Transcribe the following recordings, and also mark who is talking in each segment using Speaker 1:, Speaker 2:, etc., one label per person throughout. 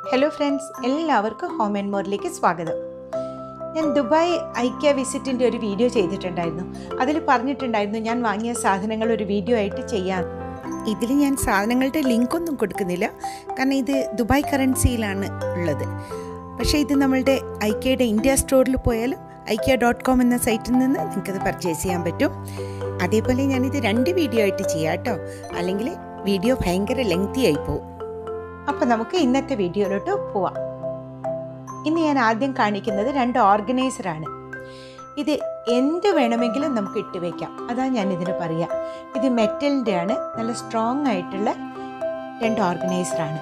Speaker 1: hello friends എല്ലാവർക്കും home and മോറിലേക്ക് സ്വാഗതം ഞാൻ ദുബായ് ഐക്യ വിസിറ്റിൻ്റെ ഒരു വീഡിയോ ചെയ്തിട്ടുണ്ടായിരുന്നു അതിൽ പറഞ്ഞിട്ടുണ്ടായിരുന്നു ഞാൻ വാങ്ങിയ സാധനങ്ങൾ ഒരു വീഡിയോ ആയിട്ട് ചെയ്യാൻ ഇതിൽ ഞാൻ സാധനങ്ങളുടെ ലിങ്ക് ഒന്നും കൊടുക്കുന്നില്ല കാരണം ഇത് ദുബായ് കറൻസിയിലാണ് ഉള്ളത് പക്ഷേ ഇത് നമ്മളുടെ ഐക്യയുടെ ഇന്ത്യ സ്റ്റോറിൽ പോയാലും ഐക്യ ഡോട്ട് കോം എന്ന സൈറ്റിൽ നിന്ന് നിങ്ങൾക്കത് പർച്ചേസ് ചെയ്യാൻ പറ്റും അതേപോലെ ഞാനിത് രണ്ട് വീഡിയോ ആയിട്ട് ചെയ്യാം കേട്ടോ അല്ലെങ്കിൽ വീഡിയോ ഭയങ്കര ലെങ്തി ആയി പോകും അപ്പോൾ നമുക്ക് ഇന്നത്തെ വീഡിയോയിലോട്ട് പോവാം ഇന്ന് ഞാൻ ആദ്യം കാണിക്കുന്നത് രണ്ട് ഓർഗനൈസറാണ് ഇത് എന്ത് വേണമെങ്കിലും നമുക്ക് ഇട്ട് വയ്ക്കാം അതാ ഞാൻ ഇതിന് പറയാം ഇത് മെറ്റലിൻ്റെ ആണ് നല്ല സ്ട്രോങ് ആയിട്ടുള്ള രണ്ട് ഓർഗനൈസറാണ്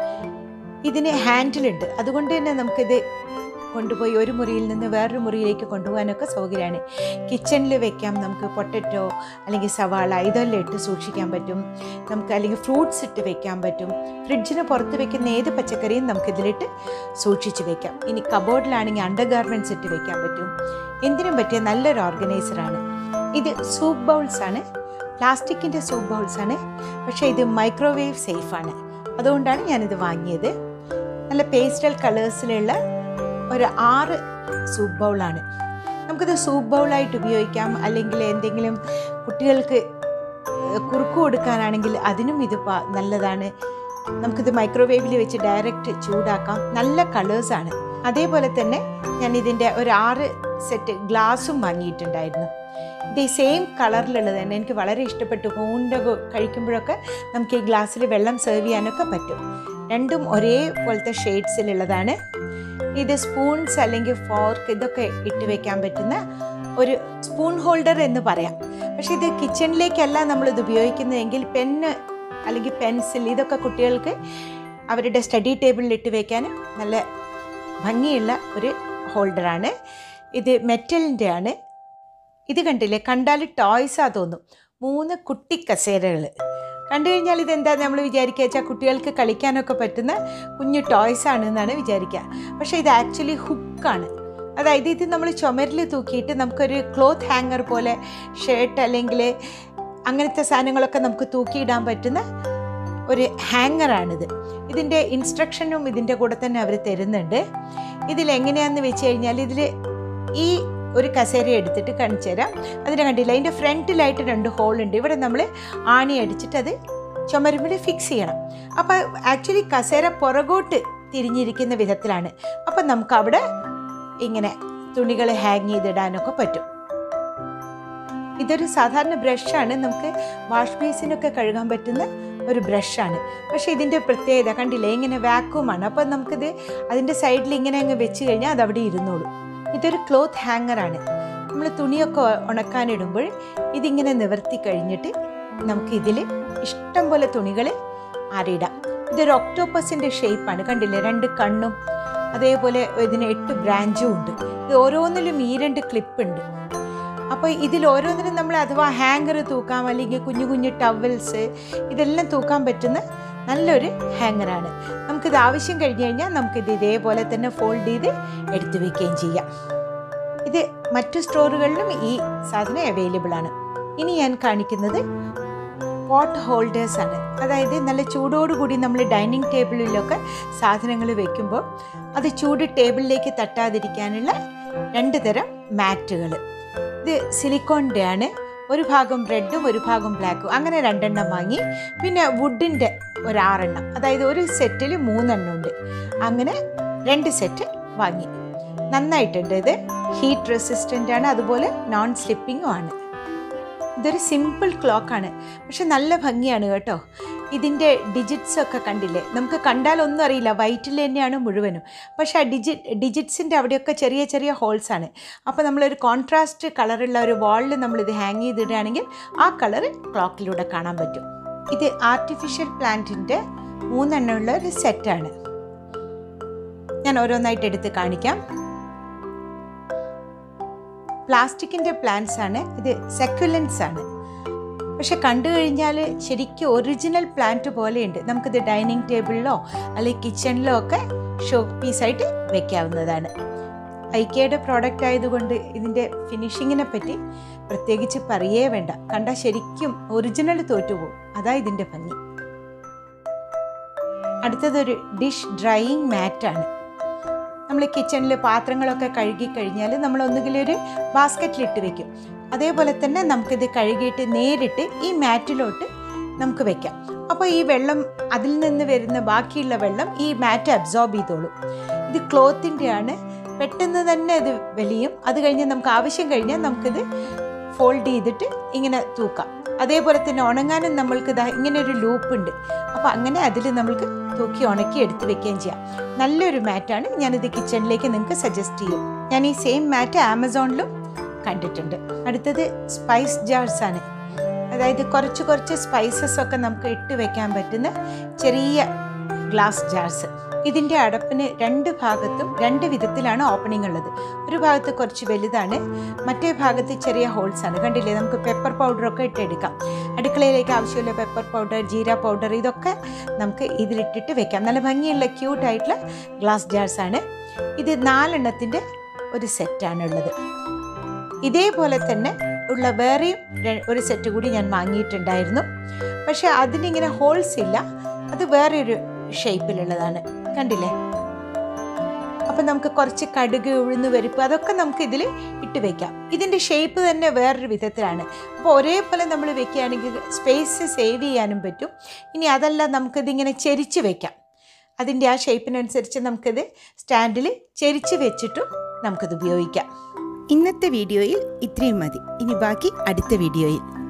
Speaker 1: ഇതിന് ഹാൻഡിലുണ്ട് അതുകൊണ്ട് തന്നെ നമുക്കിത് കൊണ്ടുപോയി ഒരു മുറിയിൽ നിന്ന് വേറൊരു മുറിയിലേക്ക് കൊണ്ടുപോകാനൊക്കെ സൗകര്യമാണ് കിച്ചണിൽ വെക്കാം നമുക്ക് പൊട്ടറ്റോ അല്ലെങ്കിൽ സവാള ഇതെല്ലാം ഇട്ട് സൂക്ഷിക്കാൻ പറ്റും നമുക്ക് അല്ലെങ്കിൽ ഫ്രൂട്ട്സ് ഇട്ട് വെക്കാൻ പറ്റും ഫ്രിഡ്ജിന് പുറത്ത് വെക്കുന്ന ഏത് പച്ചക്കറിയും നമുക്ക് ഇതിലിട്ട് സൂക്ഷിച്ച് വെക്കാം ഇനി കബോർഡിലാണെങ്കിൽ അണ്ടർ ഗാർമെൻറ്റ്സ് ഇട്ട് വെക്കാൻ പറ്റും എന്തിനും പറ്റിയ നല്ലൊരു ഓർഗനൈസറാണ് ഇത് സൂപ്പ് ബൗൾസ് ആണ് പ്ലാസ്റ്റിക്കിൻ്റെ സൂപ്പ് ബൗൾസ് ആണ് പക്ഷേ ഇത് മൈക്രോവേവ് സേഫാണ് അതുകൊണ്ടാണ് ഞാനിത് വാങ്ങിയത് നല്ല പേസ്റ്റൽ കളേഴ്സിലുള്ള ഒരു ആറ് സൂപ്പ് ബൗളാണ് നമുക്കിത് സൂപ്പ് ബൗളായിട്ട് ഉപയോഗിക്കാം അല്ലെങ്കിൽ എന്തെങ്കിലും കുട്ടികൾക്ക് കുറുക്ക് കൊടുക്കാനാണെങ്കിൽ അതിനും ഇത് പ- നല്ലതാണ് നമുക്കിത് മൈക്രോവേവിൽ വെച്ച് ഡയറക്റ്റ് ചൂടാക്കാം നല്ല കളേഴ്സാണ് അതേപോലെ തന്നെ ഞാൻ ഇതിൻ്റെ ഒരു ആറ് സെറ്റ് ഗ്ലാസും വാങ്ങിയിട്ടുണ്ടായിരുന്നു ഇത് ഈ സെയിം കളറിലുള്ളത് തന്നെ എനിക്ക് വളരെ ഇഷ്ടപ്പെട്ടു കൂണ്ട കഴിക്കുമ്പോഴൊക്കെ നമുക്ക് ഈ ഗ്ലാസ്സിൽ വെള്ളം സെർവ് ചെയ്യാനൊക്കെ പറ്റും രണ്ടും ഒരേപോലത്തെ ഷെയ്ഡ്സിലുള്ളതാണ് ഇത് സ്പൂൺസ് അല്ലെങ്കിൽ ഫോർക്ക് ഇതൊക്കെ ഇട്ട് വെക്കാൻ പറ്റുന്ന ഒരു സ്പൂൺ ഹോൾഡർ എന്ന് പറയാം പക്ഷേ ഇത് കിച്ചണിലേക്കല്ല നമ്മളിത് ഉപയോഗിക്കുന്നതെങ്കിൽ പെന്ന് അല്ലെങ്കിൽ പെൻസിൽ ഇതൊക്കെ കുട്ടികൾക്ക് അവരുടെ സ്റ്റഡി ടേബിളിൽ ഇട്ട് വെക്കാൻ നല്ല ഭംഗിയുള്ള ഒരു ഹോൾഡറാണ് ഇത് മെറ്റലിൻ്റെ ആണ് ഇത് കണ്ടില്ലേ കണ്ടാൽ ടോയ്സാ തോന്നും മൂന്ന് കുട്ടി കസേരകൾ കണ്ടു കഴിഞ്ഞാൽ ഇതെന്താ നമ്മൾ വിചാരിക്കുക വെച്ചാൽ കുട്ടികൾക്ക് കളിക്കാനൊക്കെ പറ്റുന്ന കുഞ്ഞു ടോയ്സ് ആണ് എന്നാണ് വിചാരിക്കുക പക്ഷേ ഇത് ആക്ച്വലി ഹുക്കാണ് അതായത് ഇത് നമ്മൾ ചുമരിൽ തൂക്കിയിട്ട് നമുക്കൊരു ക്ലോത്ത് ഹാങ്ങർ പോലെ ഷർട്ട് അല്ലെങ്കിൽ അങ്ങനത്തെ സാധനങ്ങളൊക്കെ നമുക്ക് തൂക്കിയിടാൻ പറ്റുന്ന ഒരു ഹാങ്ങറാണിത് ഇതിൻ്റെ ഇൻസ്ട്രക്ഷനും ഇതിൻ്റെ കൂടെ തന്നെ അവർ തരുന്നുണ്ട് ഇതിലെങ്ങനെയാണെന്ന് വെച്ച് കഴിഞ്ഞാൽ ഇതിൽ ഈ ഒരു കസേര എടുത്തിട്ട് കാണിച്ചു തരാം അതിനെ കണ്ടില്ല അതിൻ്റെ ഫ്രണ്ടിലായിട്ട് രണ്ട് ഹോൾ ഉണ്ട് ഇവിടെ നമ്മൾ ആണി അടിച്ചിട്ട് അത് ചുമരുമ്പിൽ ഫിക്സ് ചെയ്യണം അപ്പോൾ ആക്ച്വലി കസേര പുറകോട്ട് തിരിഞ്ഞിരിക്കുന്ന വിധത്തിലാണ് അപ്പം നമുക്ക് അവിടെ ഇങ്ങനെ തുണികൾ ഹാങ് ചെയ്തിടാനൊക്കെ പറ്റും ഇതൊരു സാധാരണ ബ്രഷാണ് നമുക്ക് വാഷ് ബേസിനൊക്കെ കഴുകാൻ പറ്റുന്ന ഒരു ബ്രഷാണ് പക്ഷേ ഇതിൻ്റെ പ്രത്യേകത കണ്ടില്ലേ ഇങ്ങനെ വാക്യൂമാണ് അപ്പം നമുക്കിത് അതിൻ്റെ സൈഡിൽ ഇങ്ങനെ അങ്ങ് വെച്ച് കഴിഞ്ഞാൽ അത് അവിടെ ഇരുന്നോളും ഇതൊരു ക്ലോത്ത് ഹാങ്ങറാണ് നമ്മൾ തുണിയൊക്കെ ഉണക്കാനിടുമ്പോൾ ഇതിങ്ങനെ നിവർത്തി കഴിഞ്ഞിട്ട് നമുക്ക് ഇതിൽ ഇഷ്ടം പോലെ തുണികൾ ആറിയിടാം ഇതൊരു ഒക്ടോപ്പസിൻ്റെ ഷേപ്പാണ് കണ്ടില്ലേ രണ്ട് കണ്ണും അതേപോലെ ഇതിന് എട്ട് ബ്രാഞ്ചും ഉണ്ട് ഇത് ഓരോന്നിലും ഈ രണ്ട് ക്ലിപ്പ് ഉണ്ട് അപ്പോൾ ഇതിൽ ഓരോന്നിനും നമ്മൾ അഥവാ ഹാങ്കർ തൂക്കാം അല്ലെങ്കിൽ കുഞ്ഞു കുഞ്ഞു ടവൽസ് ഇതെല്ലാം തൂക്കാൻ പറ്റുന്ന നല്ലൊരു ഹാങ്ങറാണ് നമുക്കിത് ആവശ്യം കഴിഞ്ഞ് കഴിഞ്ഞാൽ നമുക്കിത് ഇതേപോലെ തന്നെ ഫോൾഡ് ചെയ്ത് എടുത്തു വെക്കുകയും ചെയ്യാം ഇത് മറ്റു സ്റ്റോറുകളിലും ഈ സാധനം അവൈലബിൾ ആണ് ഇനി ഞാൻ കാണിക്കുന്നത് പോട്ട് ഹോൾഡേഴ്സ് ആണ് അതായത് നല്ല ചൂടോടുകൂടി നമ്മൾ ഡൈനിങ് ടേബിളിലൊക്കെ സാധനങ്ങൾ വെക്കുമ്പോൾ അത് ചൂട് ടേബിളിലേക്ക് തട്ടാതിരിക്കാനുള്ള രണ്ട് തരം മാറ്റുകൾ ഇത് സിലിക്കോണിൻ്റെ ആണ് ഒരു ഭാഗം റെഡും ഒരു ഭാഗം ബ്ലാക്കും അങ്ങനെ രണ്ടെണ്ണം വാങ്ങി പിന്നെ വുഡിൻ്റെ ഒരു ആറെണ്ണം അതായത് ഒരു സെറ്റിൽ മൂന്നെണ്ണം ഉണ്ട് അങ്ങനെ രണ്ട് സെറ്റ് വാങ്ങി നന്നായിട്ടുണ്ട് ഇത് ഹീറ്റ് റെസിസ്റ്റൻ്റ് ആണ് അതുപോലെ നോൺ സ്ലിപ്പിങ്ങും ആണ് ഇതൊരു സിമ്പിൾ ക്ലോക്കാണ് പക്ഷെ നല്ല ഭംഗിയാണ് കേട്ടോ ഇതിൻ്റെ ഡിജിറ്റ്സ് ഒക്കെ കണ്ടില്ലേ നമുക്ക് കണ്ടാലൊന്നും അറിയില്ല വൈറ്റിൽ തന്നെയാണ് മുഴുവനും പക്ഷേ ആ ഡിജിറ്റ് ഡിജിറ്റ്സിൻ്റെ അവിടെയൊക്കെ ചെറിയ ചെറിയ ഹോൾസ് ആണ് അപ്പോൾ നമ്മളൊരു കോൺട്രാസ്റ്റ് കളറുള്ള ഒരു വാളിൽ നമ്മളിത് ഹാങ് ചെയ്തിടുകയാണെങ്കിൽ ആ കളർ ക്ലോക്കിലൂടെ കാണാൻ പറ്റും ഇത് ആർട്ടിഫിഷ്യൽ പ്ലാന്റിൻ്റെ മൂന്നെണ്ണമുള്ള ഒരു സെറ്റാണ് ഞാൻ ഓരോന്നായിട്ട് എടുത്ത് കാണിക്കാം പ്ലാസ്റ്റിക്കിൻ്റെ പ്ലാന്റ്സ് ആണ് ഇത് സെക്യുലൻസ് ആണ് പക്ഷെ കണ്ടു കഴിഞ്ഞാൽ ശരിക്കും ഒറിജിനൽ പ്ലാന്റ് പോലെയുണ്ട് നമുക്കിത് ഡൈനിങ് ടേബിളിലോ അല്ലെങ്കിൽ കിച്ചണിലോ ഒക്കെ ഷോ പീസായിട്ട് വെക്കാവുന്നതാണ് ഐക്കയുടെ പ്രോഡക്റ്റ് ആയതുകൊണ്ട് ഇതിൻ്റെ ഫിനിഷിങ്ങിനെ പറ്റി പ്രത്യേകിച്ച് പറയേ വേണ്ട കണ്ടാൽ ശരിക്കും ഒറിജിനൽ തോറ്റുപോകും അതാ ഇതിൻ്റെ ഭംഗി അടുത്തതൊരു ഡിഷ് ഡ്രൈയിങ് മാറ്റാണ് നമ്മൾ കിച്ചണിൽ പാത്രങ്ങളൊക്കെ കഴുകി കഴിഞ്ഞാൽ നമ്മൾ ഒന്നുകിൽ ഒരു ബാസ്ക്കറ്റിലിട്ട് വെക്കും അതേപോലെ തന്നെ നമുക്കിത് കഴുകിയിട്ട് നേരിട്ട് ഈ മാറ്റിലോട്ട് നമുക്ക് വെക്കാം അപ്പോൾ ഈ വെള്ളം അതിൽ നിന്ന് വരുന്ന ബാക്കിയുള്ള വെള്ളം ഈ മാറ്റ് അബ്സോർബ് ചെയ്തോളും ഇത് ക്ലോത്തിൻ്റെ ആണ് പെട്ടെന്ന് തന്നെ ഇത് വലിയും അത് കഴിഞ്ഞ് നമുക്ക് ആവശ്യം കഴിഞ്ഞാൽ നമുക്കിത് ഫോൾഡ് ചെയ്തിട്ട് ഇങ്ങനെ തൂക്കാം അതേപോലെ തന്നെ ഉണങ്ങാനും നമ്മൾക്ക് ഇതാ ഇങ്ങനെ ഒരു ലൂപ്പ് ഉണ്ട് അപ്പോൾ അങ്ങനെ അതിൽ നമ്മൾക്ക് തൂക്കി ഉണക്കി എടുത്ത് വെക്കുകയും ചെയ്യാം നല്ലൊരു മാറ്റാണ് ഞാനിത് കിച്ചണിലേക്ക് നിങ്ങൾക്ക് സജസ്റ്റ് ചെയ്യും ഞാൻ ഈ സെയിം മാറ്റ് ആമസോണിലും കണ്ടിട്ടുണ്ട് അടുത്തത് സ്പൈസ് ജാർസ് ആണ് അതായത് കുറച്ച് കുറച്ച് സ്പൈസസ് ഒക്കെ നമുക്ക് ഇട്ട് വെക്കാൻ പറ്റുന്ന ചെറിയ ഗ്ലാസ് ജാർസ് ഇതിൻ്റെ അടപ്പിന് രണ്ട് ഭാഗത്തും രണ്ട് വിധത്തിലാണ് ഓപ്പണിംഗ് ഉള്ളത് ഒരു ഭാഗത്ത് കുറച്ച് വലുതാണ് മറ്റേ ഭാഗത്ത് ചെറിയ ഹോൾസ് ആണ് കണ്ടില്ലേ നമുക്ക് പെപ്പർ പൗഡറൊക്കെ ഇട്ടെടുക്കാം അടുക്കളയിലേക്ക് ആവശ്യമുള്ള പെപ്പർ പൗഡർ ജീര പൗഡർ ഇതൊക്കെ നമുക്ക് ഇതിലിട്ടിട്ട് വെക്കാം നല്ല ഭംഗിയുള്ള ക്യൂട്ടായിട്ടുള്ള ഗ്ലാസ് ജാർസ് ആണ് ഇത് നാലെണ്ണത്തിൻ്റെ ഒരു സെറ്റാണുള്ളത് ഇതേപോലെ തന്നെ ഉള്ള വേറെയും ര- ഒരു സെറ്റ് കൂടി ഞാൻ വാങ്ങിയിട്ടുണ്ടായിരുന്നു പക്ഷെ അതിനിങ്ങനെ ഹോൾസ് ഇല്ല അത് വേറെ ഒരു ഷേപ്പിലുള്ളതാണ് കണ്ടില്ലേ അപ്പം നമുക്ക് കുറച്ച് കടുക് ഉഴുന്ന് പരിപ്പ് അതൊക്കെ നമുക്ക് ഇതിൽ ഇട്ട് വെക്കാം ഇതിൻ്റെ ഷേപ്പ് തന്നെ വേറൊരു വിധത്തിലാണ് അപ്പോൾ ഒരേപോലെ നമ്മൾ വെക്കുകയാണെങ്കിൽ സ്പേസ് സേവ് ചെയ്യാനും പറ്റും ഇനി അതല്ല നമുക്കിതിങ്ങനെ ചെരിച്ച് വെക്കാം അതിൻ്റെ ആ ഷേപ്പിനനുസരിച്ച് നമുക്കിത് സ്റ്റാൻഡിൽ ചെരിച്ച് വെച്ചിട്ടും നമുക്കിത് ഉപയോഗിക്കാം
Speaker 2: ഇന്നത്തെ വീഡിയോയിൽ ഇത്രയും മതി ഇനി ബാക്കി അടുത്ത വീഡിയോയിൽ